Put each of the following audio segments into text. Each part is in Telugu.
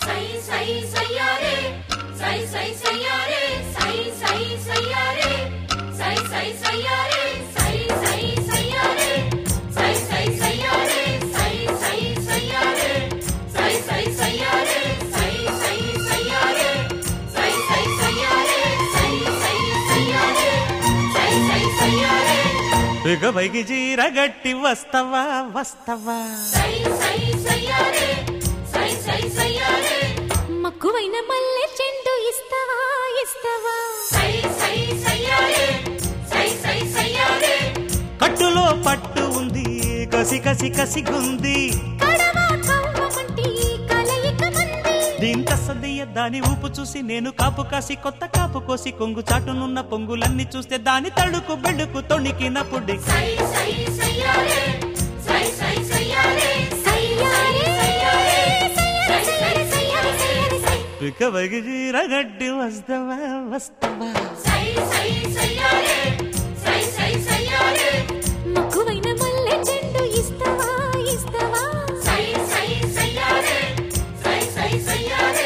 సై సై సయ్యారే సై సై సయ్యారే సై సై సయ్యారే సై సై సయ్యారే సై సై సయ్యారే సై సై సయ్యారే సై సై సయ్యారే సై సై సయ్యారే సై సై సయ్యారే సై సై సయ్యారే సై సై సయ్యారే సై సై సయ్యారే ఇక పైకి చీర గట్టి వస్తవా వస్తవా సై సై సయ్యారే సై సై సయ్యారే మక్కువైన మల్లె చెండు ఇస్తావా ఇస్తావా సై సై సయ్యారే సై సై సయ్యారే కట్టులో పట్టు ఉంది కసి కసి కసిగుంది కడవా కవ్వమంటి కలయిక మంది దీంత సదయ్య దాని ఊపు చూసి నేను కాపు కాసి కొత్త కాపు కోసి కొంగు చాటునున్న పొంగులన్నీ చూస్తే దాని తడుకు బెడుకు తొణికినప్పుడు సై సై సయ్యారే సై సై సయ్యారే సయ్యారే సయ్యారే సయ్యారే సయ్యారే సయ్యారే సయ్యారే సై ఇక పైకి చీర గట్టి వస్తవా వస్తవా సై సై సయ్యారే సై సై సయ్యారే మక్కువైన మల్లె చెండు ఇస్తావా ఇస్తావా సై సై సయ్యారే సై సై సయ్యారే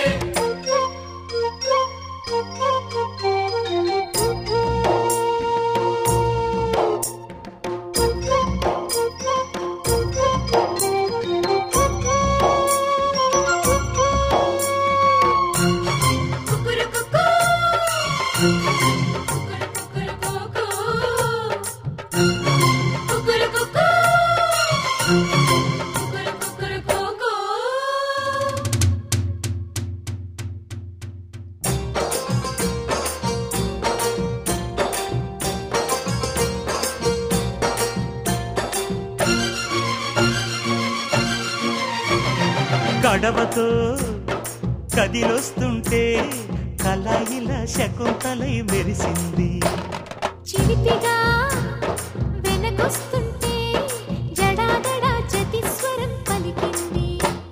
కుకురు కుకు కుకురు కుకురు కుకు కుకురు కుకు కుకురు కుకురు కుకు గడవతో కదిలొస్తుంటే కలాయిల శకుంతలై మెరిసింది చిలిపిగా వెనకొస్తుంటే జడాదడా చతిస్వరం పలికింది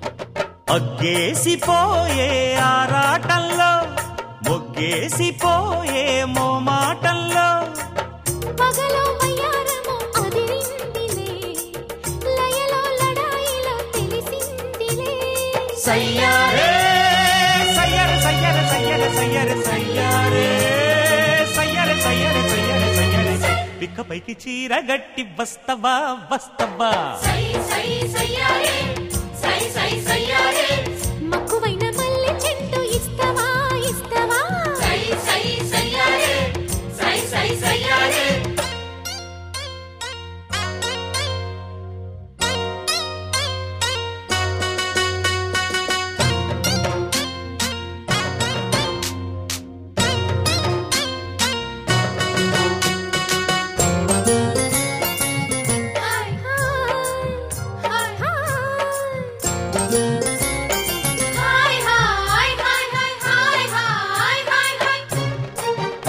అగ్గేసిపోయే ఆరాటంలో మొగ్గేసిపోయే మోమాటంలో పగలో వయ్యారము అదిరిందిలే లయలో లడాయిలో తెలిసిందిలే సయ్యారే సయ్యారే సయ్యారే సయ్యారే సయ్యారే సయ్యారే సయ్యారే సయ్యారే సయ్యారే సయ్యారే పిక్క పైకి చీర గట్టి వస్తవా వస్తవా సై సై సయ్యారే సై సై సయ్యారే మక్కువైన మల్లె చెండు ఇస్తావా ఇస్తావా సై సై సయ్యారే సై సై సయ్యారే హాయ్ హాయ్ హాయ్ హాయ్ హాయ్ హాయ్ హాయ్ హాయ్ హాయ్ హాయ్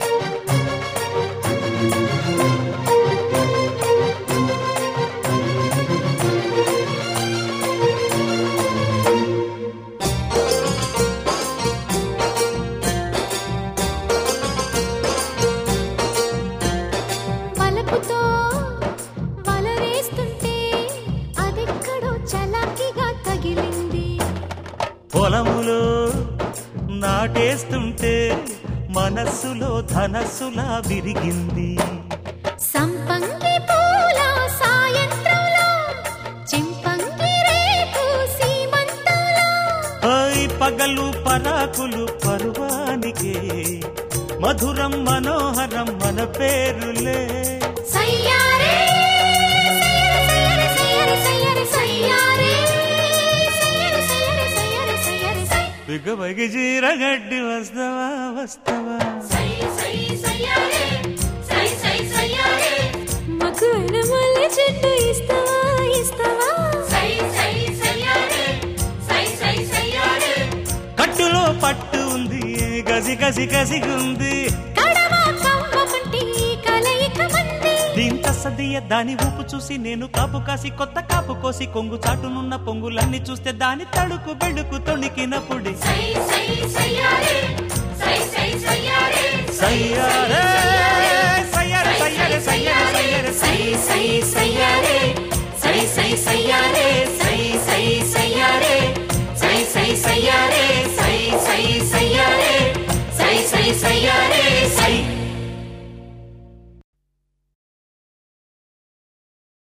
వలపుతో వలరేస్తుంటే అదెక్కడో చలాకిగా తగిలింది పొలములో నాటేస్తుంటే మనస్సులో ధనస్సులా విరిగింది సంపంగి పూల సాయంత్రంలో చింపంగి రేపు సీమంతంలో ఓయ్ పగలు పరాకులు పరువానికే మధురం మనోహరం మన పేరులే సయ్యారే సయ్యారే సయ్యారే సయ్యారే సయ్యారే సయ్యారే సయ్యారే సయ్యారే సయ్యారే సయ్యారే బిగ బగి చీర గడ్డి వస్తవా వస్తవా సై సై సయ్యారే సై సై సయ్యారే మక్కువైన మల్లె చెట్టు ఇస్తావా ఇస్తావా సై సై సయ్యారే సై సై సయ్యారే కట్టులో పట్టు ఉంది గసి గసి గసిగుంది కడవ కవ్వమంటి కలయిక మంది దీంత సదియ దాని ఊపు చూసి నేను కాపు కాసి కొత్త కాపు కోసి కొంగు చాటునున్న పొంగులన్నీ చూస్తే దాని తడుకు బెడుకు తొణికినప్పుడు సై సై సయ్యారే సై సై సయ్యారే సయ్యారే సయ్యారే సయ్యారే సయ్యారే సయ్యారే సై సై సయ్యారే సై సై సయ్యారే సై సై సయ్యారే సై సై సయ్యారే సయ్యారే సై